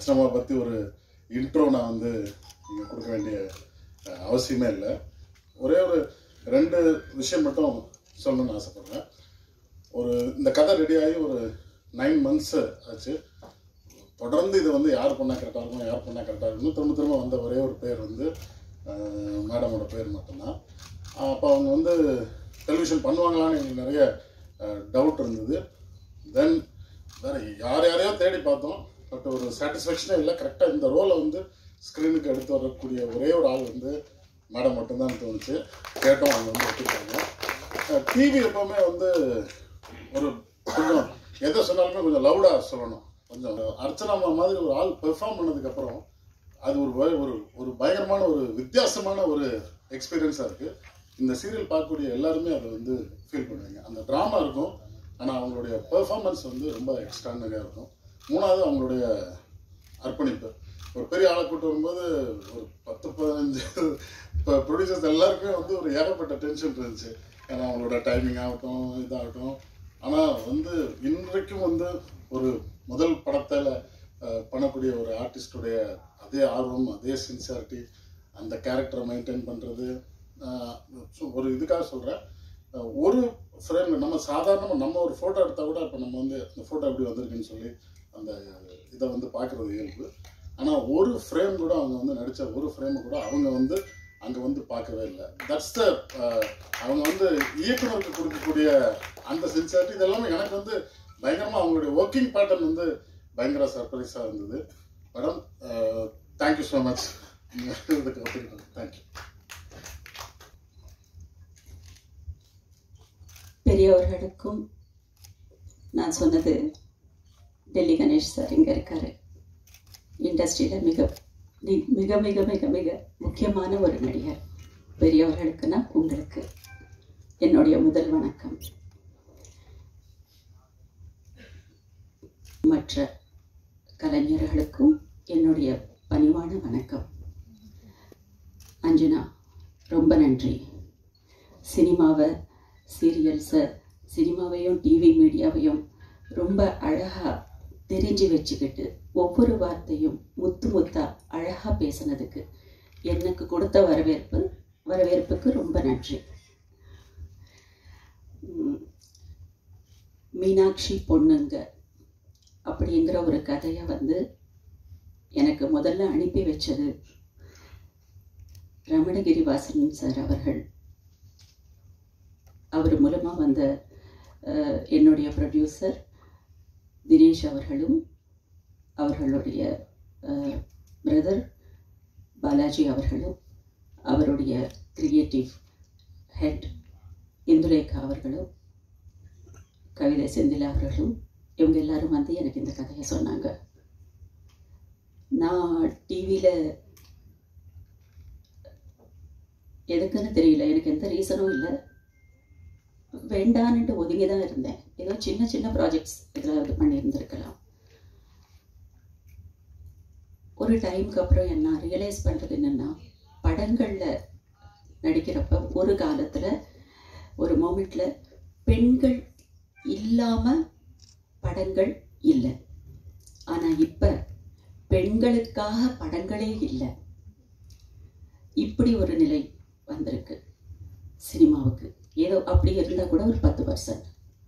அர்ச்சனமா பற்றி ஒரு இன்ட்ரோ நான் வந்து இங்கே கொடுக்க வேண்டிய அஹ், அவசியமே இல்லை ஒரே ஒரு ரெண்டு விஷயம் மட்டும் சொல்லணும்னு ஆசைப்படுறேன் ஒரு இந்த கதை ரெடி ஆகி ஒரு நைன் மந்த்ஸ் ஆச்சு தொடர்ந்து இது வந்து யார் பண்ணால் கரெக்டாக இருக்கும் யார் பண்ணால் கரெக்டாக இருக்கும்னு திரும்ப திரும்ப வந்த ஒரே ஒரு பேர் வந்து அஹ், மேடமோட பேர் மட்டும்தான் அப்போ அவங்க வந்து டெலிவிஷன் பண்ணுவாங்களான்னு எங்களுக்கு நிறைய டவுட் இருந்தது தென் வேற யார் யாரையோ தேடி பார்த்தோம் பட் ஒரு சாட்டிஸ்ஃபேக்ஷனே இல்லை கரெக்டாக இந்த ரோலை வந்து ஸ்க்ரீனுக்கு எடுத்து வரக்கூடிய ஒரே ஒரு ஆள் வந்து மேடம் மட்டும்தான் தோணுச்சு கேட்டோம் அவங்க வந்து ஒத்துக்கிட்டாங்க டிவி எப்பவுமே வந்து ஒரு கொஞ்சம் எதை சொன்னாலுமே கொஞ்சம் லவுடாக சொல்லணும் கொஞ்சம் அர்ச்சனா அம்மா மாதிரி ஒரு ஆள் பெர்ஃபார்ம் பண்ணதுக்கப்புறம் அது ஒரு வ- ஒரு ஒரு பயங்கரமான ஒரு வித்தியாசமான ஒரு எக்ஸ்பீரியன்ஸாக இருக்குது இந்த சீரியல் பார்க்கக்கூடிய எல்லாருமே அதை வந்து ஃபீல் பண்ணுவீங்க அந்த ட்ராமா இருக்கும் ஆனால் அவங்களுடைய பெர்ஃபார்மன்ஸ் வந்து ரொம்ப எக்ஸ்ட்ரானரியாக இருக்கும் மூணாவது அவங்களுடைய அர்ப்பணிப்பு ஒரு பெரிய ஆளை கூட்டு வரும்போது ஒரு பத்து பதினஞ்சு இப்போ ப்ரொடியூசர்ஸ் எல்லாருக்குமே வந்து ஒரு ஏகப்பட்ட டென்ஷன் இருந்துச்சு ஏன்னா அவங்களோட டைமிங் ஆகட்டும் இதாகட்டும் ஆனால் வந்து இன்றைக்கும் வந்து ஒரு முதல் படத்தில் பண்ணக்கூடிய ஒரு ஆர்டிஸ்டுடைய அதே ஆர்வம் அதே சின்சியாரிட்டி அந்த கேரக்டரை மெயின்டைன் பண்ணுறது ஒரு இதுக்காக சொல்கிறேன் ஒரு ஃப்ரேம் நம்ம சாதாரணமாக நம்ம ஒரு ஃபோட்டோ எடுத்தால் கூட இப்போ நம்ம வந்து அந்த ஃபோட்டோ எப்படி வந்திருக்குன்னு சொல்லி அந்த இதை வந்து பார்க்குறது இயல்பு ஆனால் ஒரு ஃப்ரேம் கூட அவங்க வந்து நடித்த ஒரு ஃப்ரேமை கூட அவங்க வந்து அங்கே வந்து பார்க்கவே இல்லை தட்ஸ் த அவங்க வந்து இயக்குனருக்கு கொடுக்கக்கூடிய அந்த சின்சியாரிட்டி இதெல்லாமே எனக்கு வந்து பயங்கரமாக அவங்களுடைய ஒர்க்கிங் பேட்டர்ன் வந்து பயங்கர சர்ப்ரைஸாக இருந்தது மேடம் தேங்க்யூ ஸோ மச் இதுக்கு ஒத்துக்கிட்டோம் தேங்க்யூ பெரியவர்களுக்கும் நான் சொன்னது டெல்லி கணேஷ் சார் இங்கே இருக்காரு இண்டஸ்ட்ரியில் மிக நி- மிக மிக மிக மிக முக்கியமான ஒரு நடிகர் பெரியவர்களுக்குன்னா உங்களுக்கு என்னுடைய முதல் வணக்கம் மற்ற கலைஞர்களுக்கும் என்னுடைய பணிவான வணக்கம் அஞ்சனா ரொம்ப நன்றி சினிமாவை சீரியல்ஸை சினிமாவையும் டிவி மீடியாவையும் ரொம்ப அழகாக தெரிஞ்சு வச்சுக்கிட்டு ஒவ்வொரு வார்த்தையும் முத்து முத்தா அழகாக பேசுனதுக்கு எனக்கு கொடுத்த வரவேற்பு வரவேற்புக்கு ரொம்ப நன்றி உம், மீனாட்சி பொண்ணுங்க அப்படிங்கிற ஒரு கதையை வந்து எனக்கு முதல்ல அனுப்பி வச்சது ரமணகிரிவாசன் சார் அவர்கள் அவர் மூலமாக வந்த அஹ், என்னுடைய ப்ரொடியூசர் தினேஷ் அவர்களும் அவர்களுடைய பிரதர் பாலாஜி அவர்களும் அவருடைய கிரியேட்டிவ் ஹெட் இந்துலேகா அவர்களும் கவிதை செந்திலா அவர்களும் இவங்க எல்லாரும் வந்து எனக்கு இந்த கதையை சொன்னாங்க நான் டிவியில் எதுக்குன்னு தெரியல எனக்கு எந்த ரீசனும் இல்லை வேண்டான்னுட்டு ஒதுங்கி தான் இருந்தேன் ஏதோ சின்ன சின்ன ப்ராஜெக்ட்ஸ் இதில் இது பண்ணியிருந்திருக்கலாம் ஒரு டைமுக்கு அப்புறம் என்ன ரியலைஸ் பண்ணுறது என்னென்னா படங்களில் நடிக்கிறப்ப ஒரு காலத்தில் ஒரு மோமெண்ட்டில் பெண்கள் இல்லாமல் படங்கள் இல்லை ஆனால் இப்போ பெண்களுக்காக படங்களே இல்லை இப்படி ஒரு நிலை வந்திருக்கு சினிமாவுக்கு ஏதோ அப்படி இருந்தால் கூட ஒரு பத்து பர்சன்ட்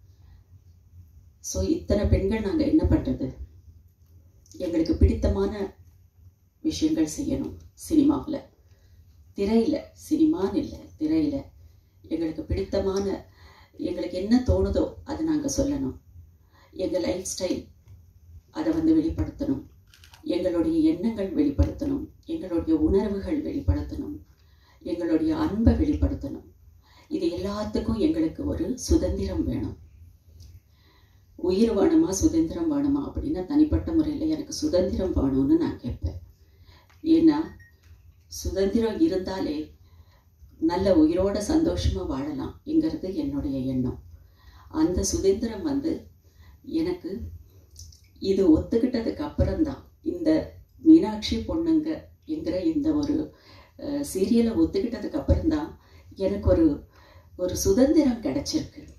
ஸோ இத்தனை பெண்கள் நாங்கள் என்ன பண்ணுறது எங்களுக்கு பிடித்தமான விஷயங்கள் செய்யணும் சினிமாவில் திரையில் சினிமான்னு இல்லை திரையில் எங்களுக்கு பிடித்தமான எங்களுக்கு என்ன தோணுதோ அதை நாங்கள் சொல்லணும் எங்கள் லைஃப் ஸ்டைல் அதை வந்து வெளிப்படுத்தணும் எங்களுடைய எண்ணங்கள் வெளிப்படுத்தணும் எங்களுடைய உணர்வுகள் வெளிப்படுத்தணும் எங்களுடைய அன்பை வெளிப்படுத்தணும் இது எல்லாத்துக்கும் எங்களுக்கு ஒரு சுதந்திரம் வேணும் உயிர் வேணுமா சுதந்திரம் வேணுமா அப்படின்னா தனிப்பட்ட முறையில் எனக்கு சுதந்திரம் வேணும்னு நான் கேட்பேன் ஏன்னா சுதந்திரம் இருந்தாலே நல்ல உயிரோட சந்தோஷமா வாழலாம்ங்கிறது என்னுடைய எண்ணம் அந்த சுதந்திரம் வந்து எனக்கு இது ஒத்துக்கிட்டதுக்கு அப்புறம்தான் இந்த மீனாட்சி பொண்ணுங்க என்கிற இந்த ஒரு சீரியலை ஒத்துக்கிட்டதுக்கு அப்புறம்தான் எனக்கு ஒரு ஒரு சுதந்திரம் கிடைச்சிருக்கு